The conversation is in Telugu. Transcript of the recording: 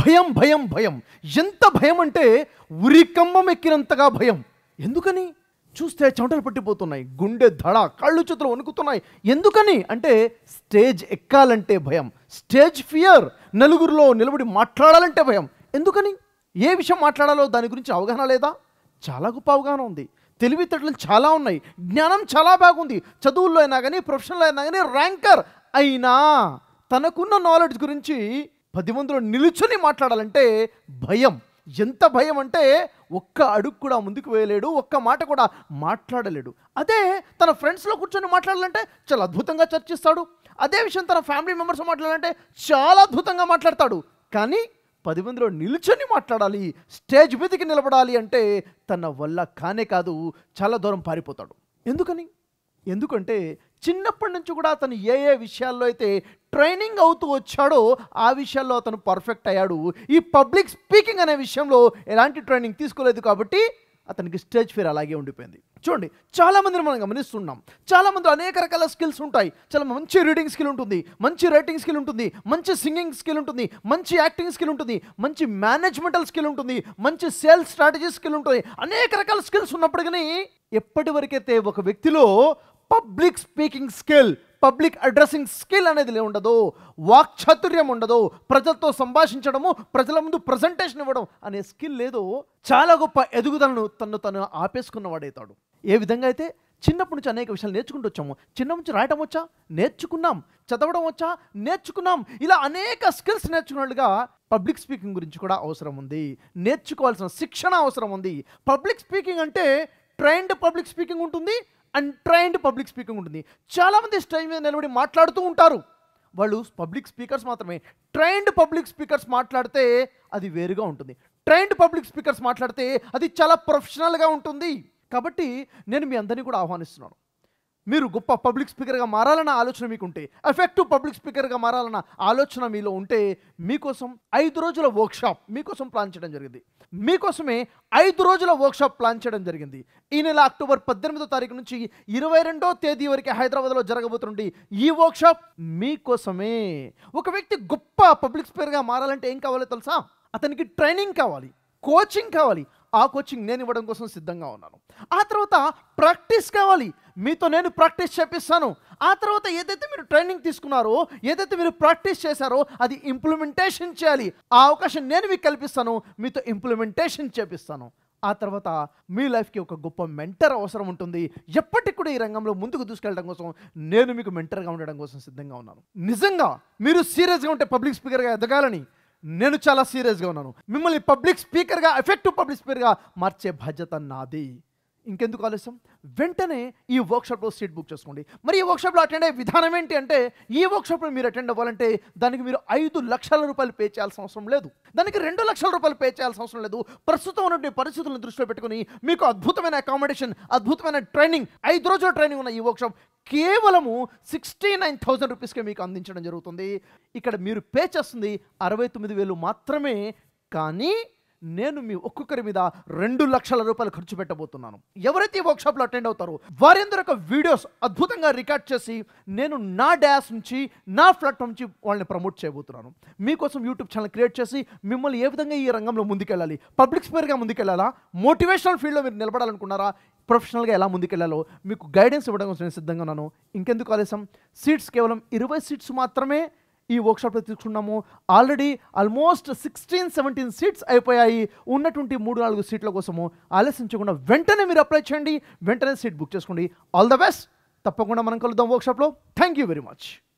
భయం భయం భయం ఎంత భయం అంటే ఉరికంబం ఎక్కినంతగా భయం ఎందుకని చూస్తే చెమటలు పట్టిపోతున్నాయి గుండె దడ కళ్ళు చేతులు వణుకుతున్నాయి ఎందుకని అంటే స్టేజ్ ఎక్కాలంటే భయం స్టేజ్ ఫియర్ నలుగురిలో నిలబడి మాట్లాడాలంటే భయం ఎందుకని ఏ విషయం మాట్లాడాలో దాని గురించి అవగాహన లేదా చాలా గొప్ప అవగాహన ఉంది తెలివితేటలు చాలా ఉన్నాయి జ్ఞానం చాలా బాగుంది చదువుల్లో అయినా కానీ ప్రొఫెషన్లో అయినా కానీ ర్యాంకర్ అయినా తనకున్న నాలెడ్జ్ గురించి పది మందిలో నిలుచుని మాట్లాడాలంటే భయం ఎంత భయం అంటే ఒక్క అడుగు కూడా ముందుకు వేయలేడు ఒక్క మాట కూడా మాట్లాడలేడు అదే తన ఫ్రెండ్స్లో కూర్చొని మాట్లాడాలంటే చాలా అద్భుతంగా చర్చిస్తాడు అదే విషయం తన ఫ్యామిలీ మెంబర్స్ మాట్లాడాలంటే చాలా అద్భుతంగా మాట్లాడతాడు కానీ పది మందిలో నిల్చొని మాట్లాడాలి స్టేజ్ మీదకి నిలబడాలి అంటే తన వల్ల కానే కాదు చాలా దూరం పారిపోతాడు ఎందుకని ఎందుకంటే చిన్నప్పటి నుంచి కూడా అతను ఏ ఏ విషయాల్లో అయితే ట్రైనింగ్ అవుతూ వచ్చాడో ఆ విషయాల్లో అతను పర్ఫెక్ట్ అయ్యాడు ఈ పబ్లిక్ స్పీకింగ్ అనే విషయంలో ఎలాంటి ట్రైనింగ్ తీసుకోలేదు కాబట్టి అతనికి స్టేజ్ ఫియర్ అలాగే ఉండిపోయింది చూడండి చాలా మందిని మనం గమనిస్తున్నాం చాలా మంది అనేక రకాల స్కిల్స్ ఉంటాయి చాలా మంచి రీడింగ్ స్కిల్ ఉంటుంది మంచి రైటింగ్ స్కిల్ ఉంటుంది మంచి సింగింగ్ స్కిల్ ఉంటుంది మంచి యాక్టింగ్ స్కిల్ ఉంటుంది మంచి మేనేజ్మెంటల్ స్కిల్ ఉంటుంది మంచి సేల్స్ స్ట్రాటజీ స్కిల్ ఉంటుంది అనేక రకాల స్కిల్స్ ఉన్నప్పటికీ ఎప్పటి వరకైతే ఒక వ్యక్తిలో public speaking skill public addressing skill అనేది లే- ఉండదు వాక్చాతుర్యం ఉండదు ప్రజలతో సంభాషించడము ప్రజల ముందు ప్రజెంటేషన్ ఇవ్వడం అనే స్కిల్ లేదు చాలా గొప్ప ఎదుగుదలను తను తను ఆపేసుకున్నవాడవుతాడు ఏ విధంగా అయితే చిన్నప్పటి నుంచి అనేక విషయాలు నేర్చుకుంటూ వచ్చాము చిన్న నుంచి రాయటం వచ్చా నేర్చుకున్నాం చదవడం వచ్చా నేర్చుకున్నాం ఇలా అనేక స్కిల్స్ నేర్చుకున్నట్టుగా పబ్లిక్ స్పీకింగ్ గురించి కూడా అవసరం ఉంది నేర్చుకోవాల్సిన శిక్షణ అవసరం ఉంది పబ్లిక్ స్పీకింగ్ అంటే ట్రైన్డ్ పబ్లిక్ స్పీకింగ్ ఉంటుంది అండ్ ట్రైన్డ్ పబ్లిక్ స్పీకింగ్ ఉంటుంది చాలామంది స్టేజ్ మీద నిలబడి మాట్లాడుతూ ఉంటారు వాళ్ళు పబ్లిక్ స్పీకర్స్ మాత్రమే ట్రైన్డ్ పబ్లిక్ స్పీకర్స్ మాట్లాడితే అది వేరుగా ఉంటుంది ట్రైన్డ్ పబ్లిక్ స్పీకర్స్ మాట్లాడితే అది చాలా ప్రొఫెషనల్గా ఉంటుంది కాబట్టి నేను మీ అందరినీ కూడా ఆహ్వానిస్తున్నాను మీరు గొప్ప పబ్లిక్ స్పీకర్గా మారాలన్న ఆలోచన మీకు ఉంటే ఎఫెక్టివ్ పబ్లిక్ స్పీకర్గా మారాలన్న ఆలోచన మీలో ఉంటే మీకోసం ఐదు రోజుల వర్క్షాప్ మీకోసం ప్లాన్ చేయడం జరిగింది మీకోసమే ఐదు రోజుల వర్క్షాప్ ప్లాన్ చేయడం జరిగింది ఈ నెల అక్టోబర్ పద్దెనిమిదో తారీఖు నుంచి ఇరవై రెండో తేదీ వరకు హైదరాబాద్లో జరగబోతుంది ఈ వర్క్షాప్ మీకోసమే ఒక వ్యక్తి గొప్ప పబ్లిక్ స్పీకర్గా మారాలంటే ఏం కావాలో తెలుసా అతనికి ట్రైనింగ్ కావాలి కోచింగ్ కావాలి ఆ కోచింగ్ నేను ఇవ్వడం కోసం సిద్ధంగా ఉన్నాను ఆ తర్వాత ప్రాక్టీస్ కావాలి మీతో నేను ప్రాక్టీస్ చేపిస్తాను ఆ తర్వాత ఏదైతే మీరు ట్రైనింగ్ తీసుకున్నారో ఏదైతే మీరు ప్రాక్టీస్ చేశారో అది ఇంప్లిమెంటేషన్ చేయాలి ఆ అవకాశం నేను మీకు కల్పిస్తాను మీతో ఇంప్లిమెంటేషన్ చేపిస్తాను ఆ తర్వాత మీ లైఫ్కి ఒక గొప్ప మెంటర్ అవసరం ఉంటుంది ఎప్పటికి కూడా ఈ రంగంలో ముందుకు దూసుకెళ్ళడం కోసం నేను మీకు మెంటర్గా ఉండడం కోసం సిద్ధంగా ఉన్నాను నిజంగా మీరు సీరియస్గా ఉంటే పబ్లిక్ స్పీకర్గా ఎదగాలని నేను చాలా సీరియస్గా ఉన్నాను మిమ్మల్ని పబ్లిక్ స్పీకర్గా ఎఫెక్టివ్ పబ్లిక్ స్పీకర్గా మార్చే బాధ్యత నాది ఇంకెందుకు ఆలస్యం వెంటనే ఈ వర్క్షాప్లో సీట్ బుక్ చేసుకోండి మరి ఈ వర్క్షాప్లో అటెండ్ అయ్యే విధానం ఏంటి అంటే ఈ వర్క్షాప్లో మీరు అటెండ్ అవ్వాలంటే దానికి మీరు ఐదు లక్షల రూపాయలు పే చేయాల్సిన అవసరం లేదు దానికి రెండు లక్షల రూపాయలు పే చేయాల్సిన అవసరం లేదు ప్రస్తుతం ఉన్నటువంటి పరిస్థితులను దృష్టిలో పెట్టుకుని మీకు అద్భుతమైన అకామిడేషన్ అద్భుతమైన ట్రైనింగ్ ఐదు రోజుల ట్రైనింగ్ ఉన్న ఈ వర్క్షాప్ కేవలము సిక్స్టీ నైన్ థౌసండ్ రూపీస్కే మీకు అందించడం జరుగుతుంది ఇక్కడ మీరు పే చేస్తుంది అరవై తొమ్మిది వేలు మాత్రమే కానీ నేను మీ ఒక్కొక్కరి మీద రెండు లక్షల రూపాయలు ఖర్చు పెట్టబోతున్నాను ఎవరైతే ఈ వర్క్షాప్లో అటెండ్ అవుతారో వారందరూ ఒక వీడియోస్ అద్భుతంగా రికార్డ్ చేసి నేను నా డాష్ నుంచి నా ప్లాట్ఫామ్ నుంచి వాళ్ళని ప్రమోట్ చేయబోతున్నాను మీకోసం యూట్యూబ్ ఛానల్ క్రియేట్ చేసి మిమ్మల్ని ఏ విధంగా ఈ రంగంలో ముందుకెళ్ళాలి పబ్లిక్ స్పీకర్గా ముందుకెళ్ళాలా మోటివేషనల్ ఫీల్డ్లో మీరు నిలబడాలనుకున్నారా ప్రొఫెషనల్గా ఎలా ముందుకెళ్లాలో మీకు గైడెన్స్ ఇవ్వడం కోసం నేను సిద్ధంగా ఉన్నాను ఇంకెందుకు ఆలస్యం సీట్స్ కేవలం ఇరవై సీట్స్ మాత్రమే ఈ వర్క్షాప్లో తీసుకున్నాము already almost sixteen seventeen seats అయిపోయాయి ఉన్నటువంటి మూడు నాలుగు సీట్ల కోసము ఆలస్యించకుండా వెంటనే మీరు అప్లై చేయండి వెంటనే సీట్ బుక్ చేసుకోండి ఆల్ ద బెస్ట్ తప్పకుండా మనం కలుద్దాం వర్క్షాప్లో థ్యాంక్ యూ వెరీ మచ్